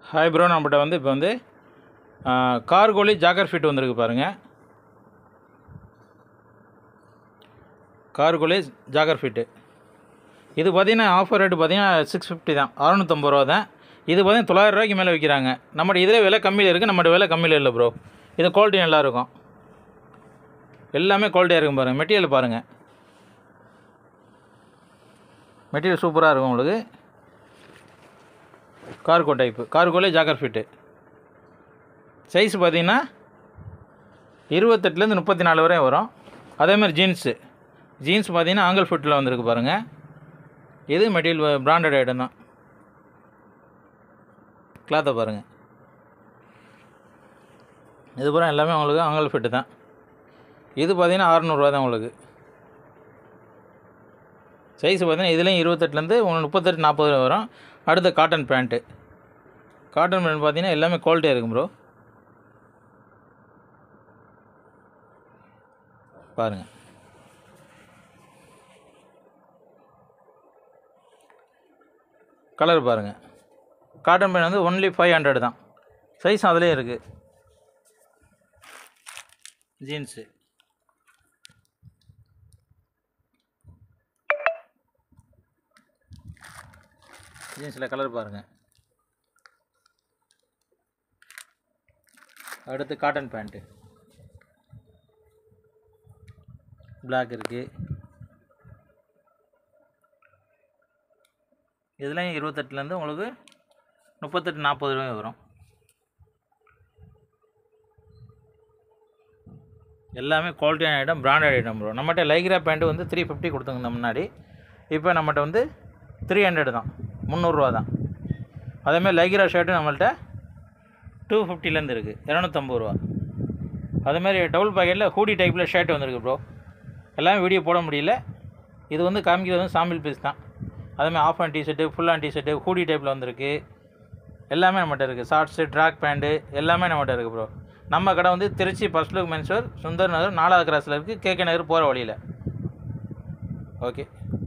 hi bro நம்மகிட்ட வந்து இப்போ வந்து கார்கோலி ஜாக்கர் ஃபிட் வந்திருக்கு பாருங்கள் கார்கோலி ஜாகர் ஃபிட்டு இது பார்த்தீங்கன்னா ஆஃபர் ரேட்டு பார்த்தீங்கன்னா சிக்ஸ் ஃபிஃப்டி தான் அறநூற்றம்பது ரூபா தான் இது பார்த்தீங்கன்னா தொள்ளாயிரம் ரூபாய்க்கு மேலே விற்கிறாங்க நம்மகிட்ட இதில் விலை கம்மியில் இருக்குது நம்மகிட்ட விலை கம்மியில் இல்லை ப்ரோ இது குவாலிட்டி நல்லா இருக்கும் எல்லாமே குவாலிட்டியாக இருக்கும் பாருங்கள் மெட்டீரியல் பாருங்கள் மெட்டீரியல் சூப்பராக இருக்கும் உங்களுக்கு கார்கோ டைப்பு கார்கோலே ஜாக்கர் ஃபிட்டு சைஸ் பார்த்தீங்கன்னா இருபத்தெட்டுலேருந்து முப்பத்தி நாலு வரையும் வரும் அதேமாதிரி ஜீன்ஸு ஜீன்ஸ் பார்த்தீங்கன்னா ஆங்கிள் ஃபிட்டில் வந்திருக்கு பாருங்கள் இது மெட்டீரியல் பிராண்டட் ஐட்டம் தான் கிளாத்தை பாருங்கள் இது பூரா எல்லாமே உங்களுக்கு ஆங்கிள் ஃபிட்டு தான் இது பார்த்தீங்கன்னா அறநூறுவா தான் உங்களுக்கு சைஸ் பார்த்தீங்கன்னா இதுலேயும் இருபத்தெட்டுலேருந்து உங்களுக்கு முப்பத்தெட்டு நாற்பது வரும் அடுத்து காட்டன் பேண்ட்டு காட்டன் பேண்ட் பார்த்தீங்கன்னா எல்லாமே குவாலிட்டியாக இருக்கும் ப்ரோ பாருங்கள் கலர் பாருங்கள் காட்டன் பேண்ட் வந்து ஒன்லி ஃபைவ் ஹண்ட்ரட் தான் சைஸ் அதிலே இருக்குது ஜீன்ஸு ஜீன்ஸில் கலர் பாருங்கள் அடுத்து காட்டன் பேண்ட்டு பிளாக் இருக்குது இதுலேயும் இருபத்தெட்டுலேருந்து உங்களுக்கு முப்பத்தெட்டு நாற்பது ரூபாய் வரும் எல்லாமே குவாலிட்டியான ஐட்டம் பிராண்டட் ஐட்டம் ப்ரோ நம்மகிட்ட லைக்ரா பேண்ட்டு வந்து த்ரீ ஃபிஃப்டி கொடுத்துங்க முன்னாடி இப்போ நம்மகிட்ட வந்து த்ரீ ஹண்ட்ரட் தான் முந்நூறுரூவா தான் அதேமாதிரி லைக்ரா ஷர்ட்டு நம்மள்ட்ட டூ ஃபிஃப்டிலேருந்து இருக்குது இரநூத்தம்பது ரூபா அதேமாதிரி டபுள் பாக்கெட்டில் ஹூடி டைப்பில் ஷர்ட் வந்திருக்கு ப்ரோ எல்லாமே வீடியோ போட முடியல இது வந்து காமிக்கிறது வந்து சாம்பிள் பீஸ் தான் அதேமாதிரி half and T shirt full and T shirt hoodie டைப்பில் வந்திருக்கு எல்லாமே நம்மகிட்ட இருக்குது ஷார்ட்ஸு ட்ராக் பேண்ட்டு எல்லாமே நம்மகிட்ட இருக்குது ப்ரோ நம்ம கடை வந்து Trichy first look menswear Sundar Nagar நாலாவது கிராஸில் இருக்குது கேகே நகர் போகிற வழியில் ஓகே